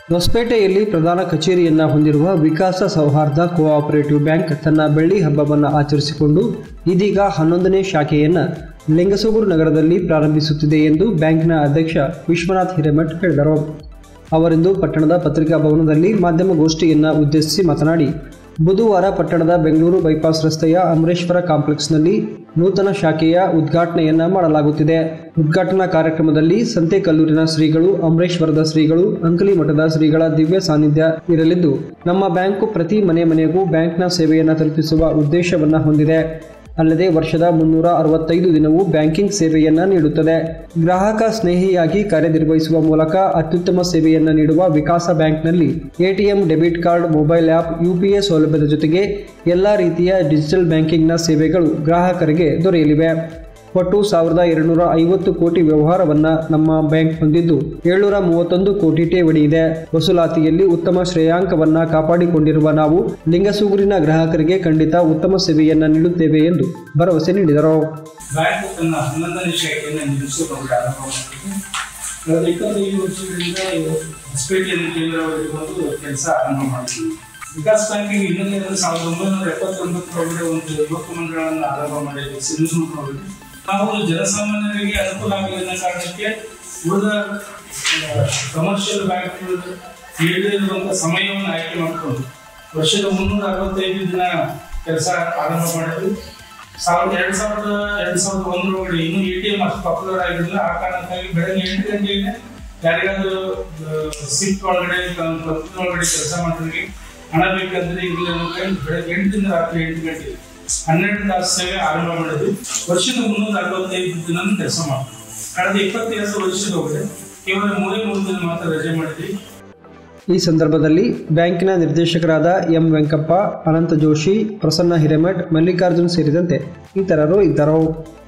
ಹೊಸಪೇಟೆಯಲ್ಲಿ ಪ್ರಧಾನ ಕಚೇರಿಯನ್ನ ಹೊಂದಿರುವ ವಿಕಾಸ ಸೌಹಾರ್ದ ಕೋಆಪರೇಟಿವ್ ಬ್ಯಾಂಕ್ ತನ್ನ ಬೆಳ್ಳಿ ಹಬ್ಬವನ್ನು ಆಚರಿಸಿಕೊಂಡು ಇದೀಗ ಹನ್ನೊಂದನೇ ಶಾಖೆಯನ್ನ ಲಿಂಗಸೂಗೂರು ನಗರದಲ್ಲಿ ಪ್ರಾರಂಭಿಸುತ್ತಿದೆ ಎಂದು ಬ್ಯಾಂಕ್ನ ಅಧ್ಯಕ್ಷ ವಿಶ್ವನಾಥ್ ಹಿರೇಮಠ್ ಹೇಳಿದರು ಅವರಿಂದು ಪಟ್ಟಣದ ಪತ್ರಿಕಾ ಭವನದಲ್ಲಿ ಮಾಧ್ಯಮ ಗೋಷ್ಠಿಯನ್ನ ಉದ್ದೇಶಿಸಿ ಮಾತನಾಡಿ ಬುಧವಾರ ಪಟ್ಟಣದ ಬೆಂಗಳೂರು ಬೈಪಾಸ್ ರಸ್ತೆಯ ಅಮರೇಶ್ವರ ಕಾಂಪ್ಲೆಕ್ಸ್ನಲ್ಲಿ ನೂತನ ಶಾಖೆಯ ಉದ್ಘಾಟನೆಯನ್ನ ಮಾಡಲಾಗುತ್ತಿದೆ ಉದ್ಘಾಟನಾ ಕಾರ್ಯಕ್ರಮದಲ್ಲಿ ಸಂತೆಕಲ್ಲೂರಿನ ಶ್ರೀಗಳು ಅಮರೇಶ್ವರದ ಶ್ರೀಗಳು ಅಂಕಲಿ ಮಠದ ಶ್ರೀಗಳ ದಿವ್ಯ ಸಾನ್ನಿಧ್ಯ ಇರಲಿದ್ದು ನಮ್ಮ ಬ್ಯಾಂಕು ಪ್ರತಿ ಮನೆ ಮನೆಗೂ ಬ್ಯಾಂಕ್ನ ಸೇವೆಯನ್ನು ತಲುಪಿಸುವ ಉದ್ದೇಶವನ್ನ ಹೊಂದಿದೆ ಅಲ್ಲದೆ ವರ್ಷದ ಮುನ್ನೂರ ಅರವತ್ತೈದು ದಿನವೂ ಬ್ಯಾಂಕಿಂಗ್ ಸೇವೆಯನ್ನ ನೀಡುತ್ತದೆ ಗ್ರಾಹಕ ಸ್ನೇಹಿಯಾಗಿ ಕಾರ್ಯನಿರ್ವಹಿಸುವ ಮೂಲಕ ಅತ್ಯುತ್ತಮ ಸೇವೆಯನ್ನ ನೀಡುವ ವಿಕಾಸ ಬ್ಯಾಂಕ್ನಲ್ಲಿ ATM debit card mobile app UPI ಸೌಲಭ್ಯದ ಜೊತೆಗೆ ಎಲ್ಲ ರೀತಿಯ ಡಿಜಿಟಲ್ ಬ್ಯಾಂಕಿಂಗ್ನ ಸೇವೆಗಳು ಗ್ರಾಹಕರಿಗೆ ದೊರೆಯಲಿವೆ ಒಟ್ಟು ಸಾವಿರದ ಎರಡುನೂರ ಐವತ್ತು ಕೋಟಿ ವ್ಯವಹಾರವನ್ನ ನಮ್ಮ ಬ್ಯಾಂಕ್ ಹೊಂದಿದ್ದು ಏಳ್ನೂರ ಮೂವತ್ತೊಂದು ಕೋಟಿ ಠೇವಣಿ ಇದೆ ವಸೂಲಾತಿಯಲ್ಲಿ ಉತ್ತಮ ಶ್ರೇಯಾಂಕವನ್ನ ಕಾಪಾಡಿಕೊಂಡಿರುವ ನಾವು ಲಿಂಗಸೂಗೂರಿನ ಗ್ರಾಹಕರಿಗೆ ಖಂಡಿತ ಉತ್ತಮ ಸೇವೆಯನ್ನ ನೀಡುತ್ತೇವೆ ಎಂದು ಭರವಸೆ ನೀಡಿದರು ಬ್ಯಾಂಕ್ ತನ್ನ ಹನ್ನೊಂದನೇ ಶಾಖೆಯನ್ನು ನಿರ್ಮಿಸಿಕೊಂಡು ಆರಂಭ ಮಾಡಿದೆ ಕಳೆದ ಇಪ್ಪತ್ತೈದು ವರ್ಷಗಳಿಂದ ಹೊಸಪೇಟೆಯಲ್ಲಿ ಕೇಂದ್ರವಾಗಿ ಬಂದು ಕೆಲಸ ಆರಂಭ ಮಾಡಿದ್ವಿ ವಿಕಾಸ್ ಬ್ಯಾಂಕಿಂಗ್ ಇನ್ನೊಂದು ಅಂದ್ರೆ ಸಾವಿರದ ಒಂಬೈನೂರ ಎಪ್ಪತ್ತೊಂಬತ್ತರೊಳಗಡೆ ಒಂದು ಯುವಕ ಮಂಡಳವನ್ನು ಆರಂಭ ಮಾಡಿದ್ವಿ ಸಿಂಧುನೂರಿನೊಳಗೆ ನಾವು ಜನಸಾಮಾನ್ಯರಿಗೆ ಅನುಕೂಲ ಆಗಲಿ ಅನ್ನೋ ಕಾರಣಕ್ಕೆ ಉಳಿದ ಕಮರ್ಷಿಯಲ್ ಬ್ಯಾಂಕ್ಗಳು ನೀಡಿರುವಂಥ ಸಮಯವನ್ನು ಆಯ್ಕೆ ಮಾಡಿಕೊಂಡು ವರ್ಷದ ಮುನ್ನೂರ ಅರವತ್ತೈದು ದಿನ ಕೆಲಸ ಆರಂಭ ಮಾಡಿದ್ವಿ ಸಾವಿರದ ಎರಡ್ ಸಾವಿರದ ಎರಡ್ ಸಾವಿರದ ಒಂದರೊಳಗಡೆ ಇನ್ನೂ ಎ ಟಿ ಎಂ ಅಷ್ಟು ಪಾಪ್ಯುಲರ್ ಆಗಿರಲಿಲ್ಲ ಆ ಕಾರಣಕ್ಕಾಗಿ ಬೆಳಗ್ಗೆ ಎಂಟು ಗಂಟೆಗೆ ಯಾರಿಗಾದ್ರೂ ಸಿಪ್ ಒಳಗಡೆ ಕಂಪ್ನಿ ಒಳಗಡೆ ಕೆಲಸ ಮಾಡೋರಿಗೆ ಹಣ ಬೇಕಂದ್ರೆ ಇಲ್ಲ ಅನ್ನೋದ್ರಲ್ಲಿ ಬೆಳಗ್ಗೆ ಎಂಟರಿಂದ ರಾತ್ರಿ ಎಂಟು ಗಂಟೆ ಹನ್ನೆರಡು ತಾಸು ಸೇವೆ ಆರಂಭ ಮಾಡಿದ್ವಿ ವರ್ಷದ ಮುನ್ನೂರ ಅರವತ್ತೈದು ದಿನ ಕೆಲಸ ಮಾಡ್ತೀವಿ ಕಳೆದ ಇಪ್ಪತ್ತೆರಡು ವರ್ಷದ ಒಳಗಡೆ ಕೇವಲ ಮೂರೇ ಮೂರು ದಿನ ಮಾತ್ರ ರಜೆ ಮಾಡಿದ್ವಿ ಈ ಸಂದರ್ಭದಲ್ಲಿ ಬ್ಯಾಂಕಿನ ನಿರ್ದೇಶಕರಾದ ಎಂ ವೆಂಕಪ್ಪ ಅನಂತ ಜೋಶಿ ಪ್ರಸನ್ನ ಹಿರೇಮಠ್ ಮಲ್ಲಿಕಾರ್ಜುನ್ ಸೇರಿದಂತೆ ಇತರರು ಇದ್ದರು